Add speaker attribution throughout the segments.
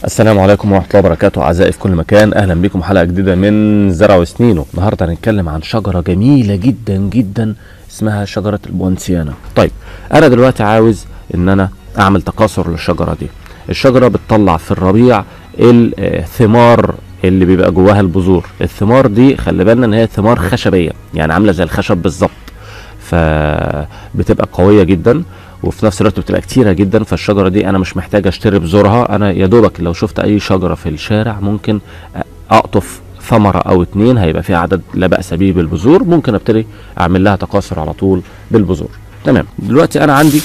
Speaker 1: السلام عليكم ورحمة الله وبركاته أعزائي في كل مكان أهلا بكم حلقة جديدة من زرع وسنينه النهاردة هنتكلم عن شجرة جميلة جدا جدا اسمها شجرة البونسيانا طيب أنا دلوقتي عاوز إن أنا أعمل تكاثر للشجرة دي الشجرة بتطلع في الربيع الثمار اللي بيبقى جواها البذور الثمار دي خلي بالنا ان هي ثمار خشبيه يعني عامله زي الخشب بالظبط فبتبقى قويه جدا وفي نفس الوقت بتبقى كتيره جدا فالشجره دي انا مش محتاج اشتري بذورها انا يا دوبك لو شفت اي شجره في الشارع ممكن اقطف ثمره او اتنين هيبقى فيها عدد لا باس به بالبذور ممكن ابتدي اعمل لها تكاثر على طول بالبذور تمام دلوقتي انا عندي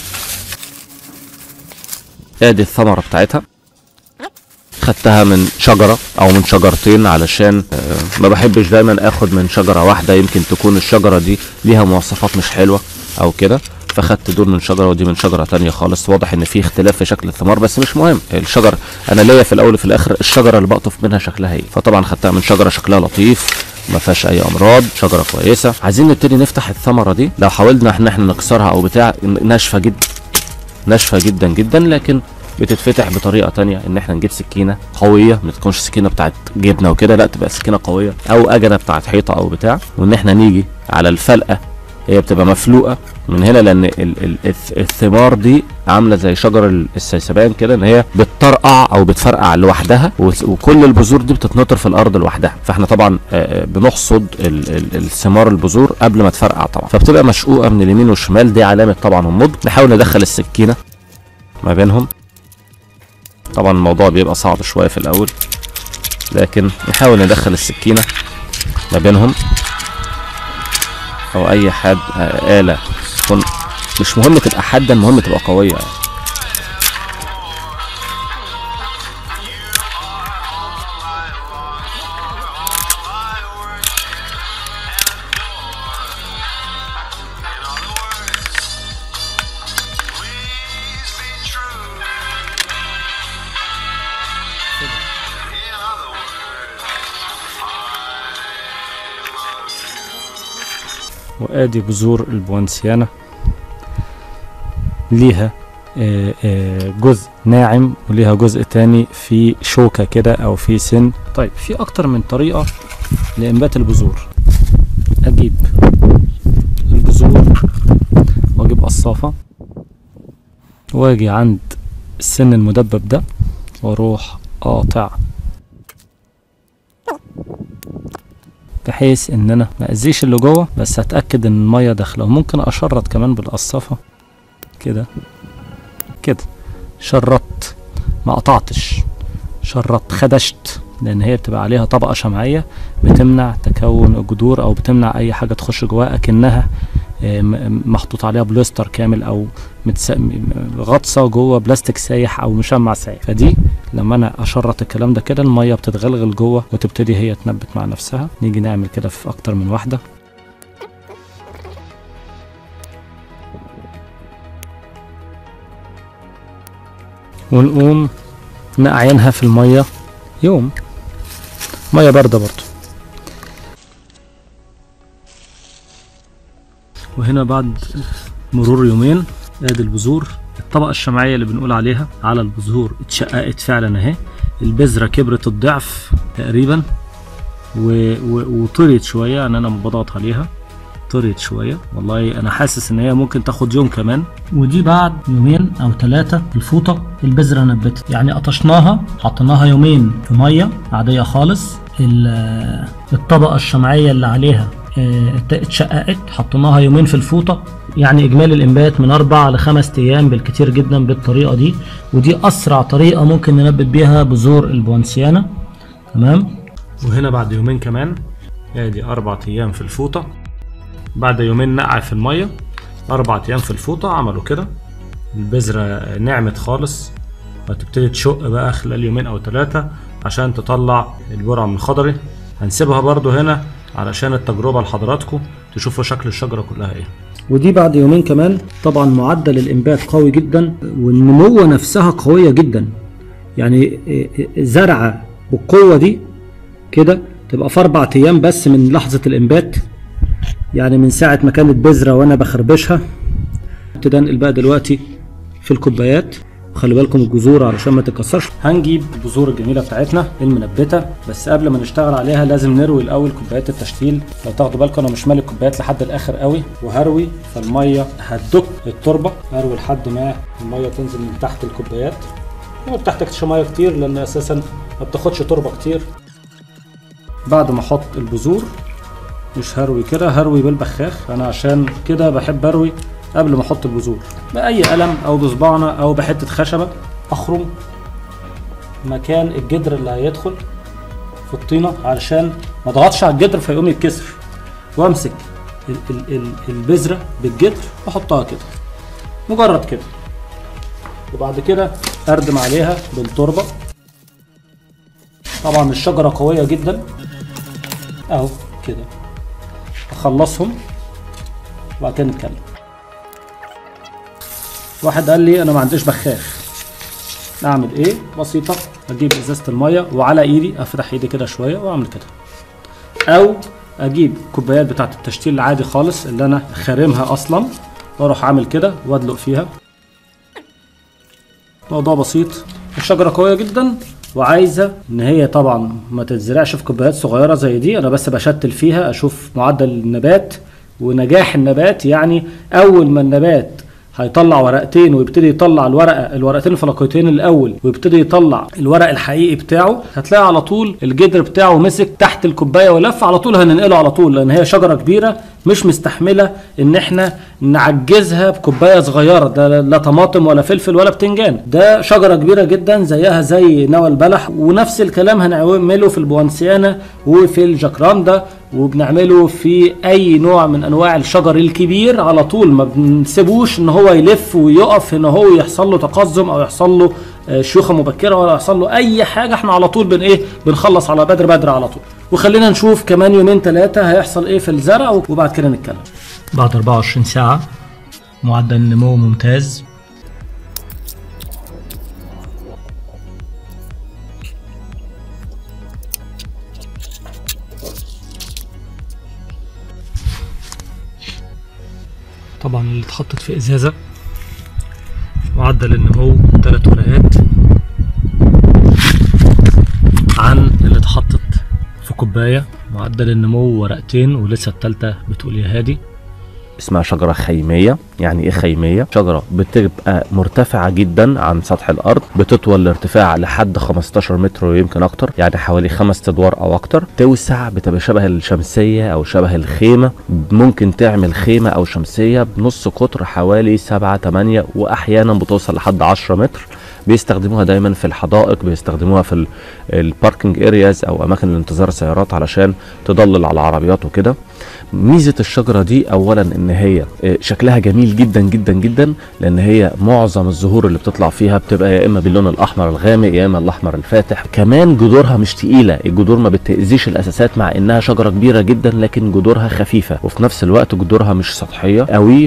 Speaker 1: ادي الثمره بتاعتها خدتها من شجره او من شجرتين علشان ما بحبش دايما اخد من شجره واحده يمكن تكون الشجره دي ليها مواصفات مش حلوه او كده فخدت دول من شجره ودي من شجره تانية خالص واضح ان في اختلاف في شكل الثمار بس مش مهم الشجر انا ليا في الاول وفي الاخر الشجره اللي بقطف منها شكلها ايه فطبعا خدتها من شجره شكلها لطيف ما فيهاش اي امراض شجره كويسه عايزين نبتدي نفتح الثمره دي لو حاولنا ان احنا نكسرها او بتاع ناشفه جدا ناشفه جدا جدا لكن بتتفتح بطريقه تانية ان احنا نجيب سكينه قويه ما تكونش سكينه بتاعت جبنه وكده لا تبقى سكينه قويه او اجنه بتاعت حيطه او بتاع وان احنا نيجي على الفلقه هي بتبقى مفلوقه من هنا لان ال ال الثمار دي عامله زي شجر السيسبان كده ان هي بتطرقع او بتفرقع لوحدها وكل البذور دي بتتنطر في الارض لوحدها فاحنا طبعا بنحصد الثمار البذور قبل ما تفرقع طبعا فبتبقى مشقوقه من اليمين والشمال دي علامه طبعا النضج نحاول ندخل السكينه ما بينهم طبعا الموضوع بيبقى صعب شويه في الاول لكن نحاول ندخل السكينه ما بينهم او اي حد آلة تكون مش مهم تبقى حادة المهم تبقى قوية يعني.
Speaker 2: وادي بذور البوانسيانا ليها جزء ناعم وليها جزء تاني في شوكة كده او في سن طيب في اكتر من طريقة لانبات البذور اجيب البذور واجيب قصافة واجي عند السن المدبب ده واروح قاطع بحيث ان انا ما اذيش اللي جوه بس اتاكد ان الميه داخله وممكن اشرط كمان بالقصافه كده كده شرطت ما قطعتش شرطت خدشت لان هي بتبقى عليها طبقه شمعيه بتمنع تكون الجذور او بتمنع اي حاجه تخش جواها اكنها محطوط عليها بلاستر كامل او متس... غطسه جوه بلاستيك سايح او مشمع سايح فدي لما انا اشرط الكلام ده كده الميه بتتغلغل جوه وتبتدي هي تنبت مع نفسها نيجي نعمل كده في اكتر من واحده ونقوم نقعينها في الميه يوم ميه بارده برضو وهنا بعد مرور يومين ادي البذور الطبقة الشمعية اللي بنقول عليها على البذور اتشققت فعلا اهي البذرة كبرت الضعف تقريبا و... و... وطريت شوية يعني انا بضغط عليها طريت شوية والله انا حاسس ان هي ممكن تاخد يوم كمان ودي بعد يومين او ثلاثة الفوطة البذرة نبتت يعني قطشناها حطيناها يومين في مية عادية خالص الطبقة الشمعية اللي عليها اتشققت حطيناها يومين في الفوطه يعني اجمالي الانبات من اربع لخمس ايام بالكتير جدا بالطريقه دي ودي اسرع طريقه ممكن ننبت بيها بذور البوانسيانا تمام وهنا بعد يومين كمان ادي اربع ايام في الفوطه بعد يومين نقع في الميه اربع ايام في الفوطه عملوا كده البذره نعمت خالص هتبتدي تشق بقى خلال يومين او ثلاثه عشان تطلع البرع من الخضري هنسيبها برضو هنا علشان التجربة لحضراتكم تشوفوا شكل الشجرة كلها ايه ودي بعد يومين كمان طبعا معدل الانبات قوي جدا والنمو نفسها قوية جدا يعني زرعة بالقوة دي كده تبقى في اربع ايام بس من لحظة الانبات يعني من ساعة ما كانت بذرة وانا بخربشها ابتدي انقل بقى دلوقتي في الكوبايات خلي بالكم الجذور علشان ما تتكسرش هنجيب البذور الجميله بتاعتنا المنبته بس قبل ما نشتغل عليها لازم نروي الاول كوبايات التشتيل لو تاخدوا بالكم انا مش مالي الكوبايات لحد الاخر قوي وهروي فالميه هتدك التربه هروي لحد ما الميه تنزل من تحت الكوبايات وما بتحتاجش ميه كتير لان اساسا ما بتاخدش تربه كتير بعد ما احط البذور مش هروي كده هروي بالبخاخ انا عشان كده بحب اروي قبل ما احط البذور باي قلم او بصباعنا او بحته خشبه اخرم مكان الجدر اللي هيدخل في الطينه علشان ما اضغطش على الجدر فيقوم يتكسر وامسك ال- ال- ال- البذره بالجدر واحطها كده مجرد كده وبعد كده اردم عليها بالتربه طبعا الشجره قويه جدا اهو كده اخلصهم وبعد كده نتكلم واحد قال لي انا ما عنديش بخاخ اعمل ايه بسيطه اجيب ازازه الميه وعلى ايدي افتح ايدي كده شويه واعمل كده او اجيب كوبايات بتاعه التشتيل العادي خالص اللي انا خارمها اصلا واروح عامل كده وادلق فيها موضوع بسيط الشجره قويه جدا وعايزه ان هي طبعا ما تتزرعش في كوبايات صغيره زي دي انا بس بشتل فيها اشوف معدل النبات ونجاح النبات يعني اول ما النبات هيطلع ورقتين ويبتدي يطلع الورقه الورقتين الفلقيتين الاول ويبتدي يطلع الورق الحقيقي بتاعه هتلاقي على طول الجدر بتاعه مسك تحت الكوبايه ولف على طول هننقله على طول لان هي شجره كبيره مش مستحمله ان احنا نعجزها بكوبايه صغيره ده لا طماطم ولا فلفل ولا بتنجان ده شجره كبيره جدا زيها زي نوى البلح ونفس الكلام هنعمله في البوانسيانا وفي الجاكراندا وبنعمله في اي نوع من انواع الشجر الكبير على طول ما بنسيبوش ان هو يلف ويقف ان هو يحصل له تقزم او يحصل له آه، شيوخه مبكره ولا يحصل له اي حاجه احنا على طول بن ايه بنخلص على بدر بدر على طول وخلينا نشوف كمان يومين ثلاثه هيحصل ايه في الزرع وبعد كده نتكلم بعد 24 ساعه معدل النمو ممتاز طبعا اللي اتحطت في ازازه معدل النمو ثلاث ورقات عن اللي اتحطت في كوبايه معدل النمو ورقتين ولسه التالتة بتقول يا هادي
Speaker 1: اسمها شجرة خيمية يعني ايه خيمية؟ شجرة بتبقى مرتفعة جدا عن سطح الأرض بتطول الارتفاع لحد 15 متر ويمكن أكتر يعني حوالي خمس أدوار أو أكتر توسع بتبقى شبه الشمسية أو شبه الخيمة ممكن تعمل خيمة أو شمسية بنص قطر حوالي 7 8 وأحيانا بتوصل لحد 10 متر بيستخدموها دايما في الحدائق بيستخدموها في الباركنج ارياز او اماكن الانتظار السيارات علشان تضلل على العربيات وكده ميزه الشجره دي اولا ان هي آه، شكلها جميل جدا جدا جدا لان هي معظم الزهور اللي بتطلع فيها بتبقى يا اما باللون الاحمر الغامق يا اما الاحمر الفاتح كمان جذورها مش تقيله الجذور ما بتاذيش الاساسات مع انها شجره كبيره جدا لكن جذورها خفيفه وفي نفس الوقت جذورها مش سطحيه قوي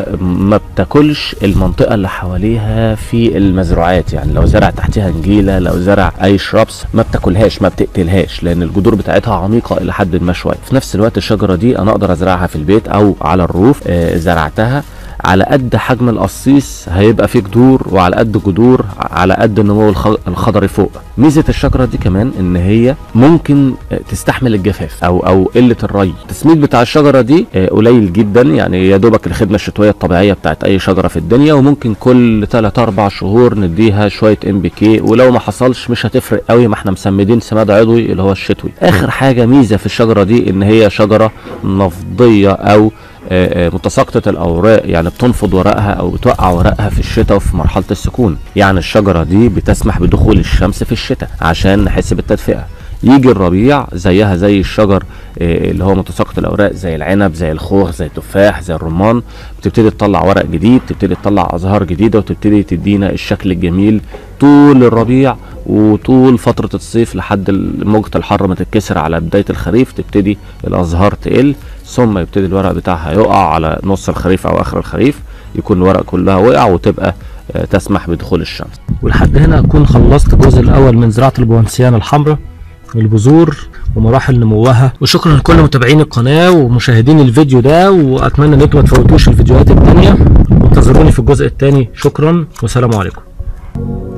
Speaker 1: فما بتاكلش المنطقه اللي حواليها في المزروعات يعني لو زرع تحتها نجيله لو زرع اي شرابس ما بتاكلهاش ما بتقتلهاش لان الجذور بتاعتها عميقه الى حد ما شويه في نفس الوقت الشجره دي انا اقدر ازرعها في البيت او على الروف آه، زرعتها على قد حجم القصيص هيبقى فيه جذور وعلى قد جذور على قد النمو الخ- الخضري فوق ميزه الشجره دي كمان ان هي ممكن آه، تستحمل الجفاف او او قله الري التسميد بتاع الشجره دي آه، قليل جدا يعني يا دوبك الخدمه الشتويه الطبيعيه بتاعت اي شجره في الدنيا وممكن كل 3 4 شهور نديها شويه ام بي كي ولو ما حصلش مش هتفرق قوي ما احنا مسمدين سماد عضوي اللي هو الشتوي اخر حاجه ميزه في الشجره دي ان هي شجره نفضيه او آه، آه، متساقطة الأوراق يعني بتنفض ورقها أو بتوقع ورقها في الشتاء وفي مرحلة السكون يعني الشجرة دي بتسمح بدخول الشمس في الشتاء عشان نحس بالتدفئة يجي الربيع زيها زي الشجر آه، اللي هو متساقط الأوراق زي العنب زي الخوخ زي التفاح زي الرمان بتبتدي تطلع ورق جديد تبتدي تطلع أزهار جديدة وتبتدي تدينا الشكل الجميل طول الربيع وطول فترة الصيف لحد موجة الحر ما تتكسر على بداية الخريف تبتدي الأزهار تقل ثم يبتدي الورق بتاعها يقع على نص الخريف أو آخر الخريف يكون الورق كلها وقع وتبقى آه، تسمح بدخول الشمس
Speaker 2: ولحد هنا اكون خلصت الجزء الاول من زراعه البوانسيانا الحمراء البذور ومراحل نموها وشكرا لكل متابعين القناه ومشاهدين الفيديو ده واتمنى ان انتم ما تفوتوش الفيديوهات التانية وانتظروني في الجزء الثاني شكرا والسلام عليكم
Speaker 1: السلامه